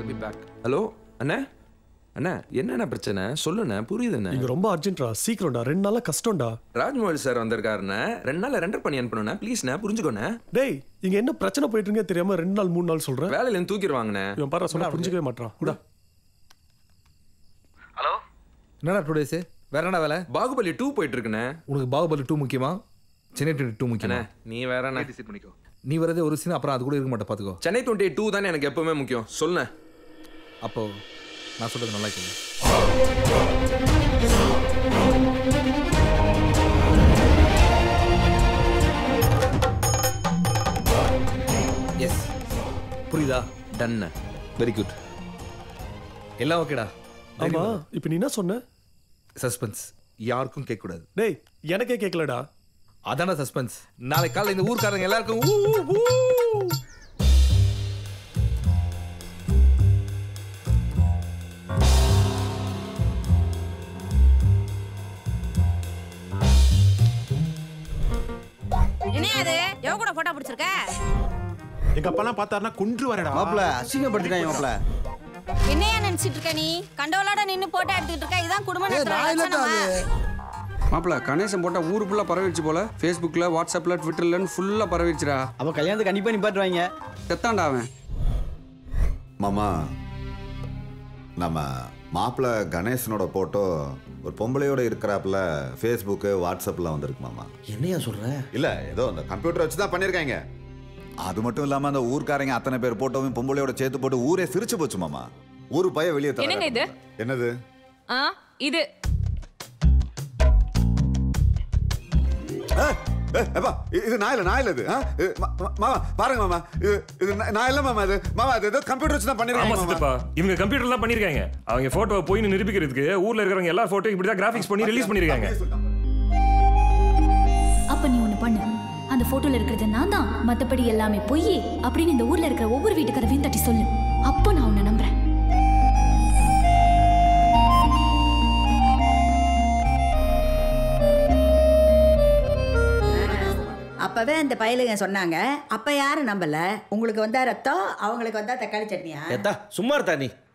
B back hello அண்ணா அண்ணா என்னண்ணா பிரச்சனை சொல்லுண்ணே புரியுதுண்ணே இங்க ரொம்ப அர்ஜென்ட்ரா சீக்கிரம்டா ரெண்டு நாளா கஷ்டம்டா ராஜ்மோகன் சார் வந்திருக்காருண்ணே ரெண்டு நாள் ரெண்டர் பண்ணி அனுப்பணுண்ணே ப்ளீஸ்ண்ணே புரிஞ்சுக்கோண்ணே டேய் இங்க என்ன பிரச்சனை போயிட்டு இருக்கே தெரியாம ரெண்டு நாள் மூணு நாள் சொல்றேன் வேலையிலேருந்து தூக்கிடுவாங்கண்ணே இவன் பாரு சொன்னா புரிஞ்சுக்கவே மாட்டான் இந்தா. என்னடா டூ டேஸ் வேற என்ன வேலை பாகுபலி டூ போயிட்டு இருக்குண்ணே உனக்கு பாகுபலி டூ முக்கியமா சென்னை டுவெண்ட்டி டூ முக்கியமா அண்ணே நீ வேறண்ணே நீ வரதே ஒரு சீன் அப்புறம் அது கூட இருக்க மாட்டே பாத்துக்கோ சென்னை டுவெண்ட்டி டூ தானே எனக்கு எப்பவுமே முக்கியம் சொல்லுண்ணே அப்போ நான் சொல்றது நல்லா கேளு எஸ் புரியுதா டன்னு வெரி குட் எல்லாம் ஓகேடா ஆமா இப்ப நீ என்ன சொன்ன சஸ்பென்ஸ் யாருக்கும் கேட்கக்கூடாது டேய் எனக்கே கேட்கலடா அதான சஸ்பென்ஸ் நாளை காலைல இந்த ஊர்க்காரங்க எல்லாருக்கும் ஊ, ஊ, ஊ. என்ன அது எவ கூட போட்டோ பிடிச்சிருக்க எங்க அப்பெல்லாம் பார்த்தாருன்னா குன்று வரடா மாப்பிள அசிங்கப்படுத்திட்டாங்க மாப்பிள என்னையா நினைச்சிட்டு இருக்க நீ கண்டவளோட நின்னு போட்டோ எடுத்துட்டு இருக்க இதான் குடும்ப நடத்துற லட்சணமா? மாப்பிள கணேசன் போட்டா ஊரு ஃபுல்லா பரவிடுச்சு போல ஃபேஸ்புக்ல வாட்ஸ்அப்ல ட்விட்டர்லன்னு ஃபுல்லா பரவிடுச்சுடா அவ கல்யாணத்தை கண்டிப்பா நிப்பாட்டுவாங்க செத்தான்டா அவன் மாமா நம்ம மாப்பிள்ளை கணேசனோட போட்டோ ஒரு பொம்பளையோட இருக்கிறாப்புல ஃபேஸ்புக்கு வாட்ஸ்அப்பில் வந்திருக்கு மாமா என்னையா சொல்ற இல்லை ஏதோ அந்த கம்ப்யூட்டர் வச்சு தான் பண்ணியிருக்காங்க அது மட்டும் இல்லாமல் அந்த ஊர்க்காரங்க அத்தனை பேர் போட்டோவும் பொம்பளையோட சேர்த்து போட்டு ஊரே சிரிச்சு போச்சு மாமா ஊரு பைய வெளியே தர என்னங்க இது? என்னது ஆ இது ஏய், ஏய், எப்பா, இ- இது நான் இல்லை நான் இல்லை இது ஆ? இது, மா- மா- மாமா பாருங்க மாமா இது இது நான் நான் இல்லை மாமா இது மாமா இது ஏதோ கம்ப்யூட்டர் வச்சு தான் ஆமா பண்ணிருக்காங்க மாமா. சித்தப்பா இவங்க கம்ப்யூட்டர்லாம் பண்ணிருக்காங்க அவங்க போட்டோ போய் நிரூபிக்கிறதுக்கு ஊர்ல இருக்கிறவங்க எல்லா போட்டோ இப்படி தான் கிராஃபிக்ஸ் பண்ணி ரிலீஸ் பண்ணிருக்காங்க அப்ப நீ ஒண்ணு பண்ணு அந்த போட்டோல இருக்கிறது நான் தான் மத்தபடி எல்லாமே பொய் அப்படின்னு இந்த ஊர்ல இருக்கிற ஒவ்வொரு வீட்டு கதவையும் தட்டி சொல்லு அப்போ நான் உன்னை நம்புறேன் அப்பவே அந்த பயலுங்க சொன்னாங்க அப்ப யாரும் நம்பல உங்களுக்கு வந்தா ரத்தம் அவங்களுக்கு வந்தா தக்காளி சட்னியா ஏத்தா சும்மா இருத்தா நீ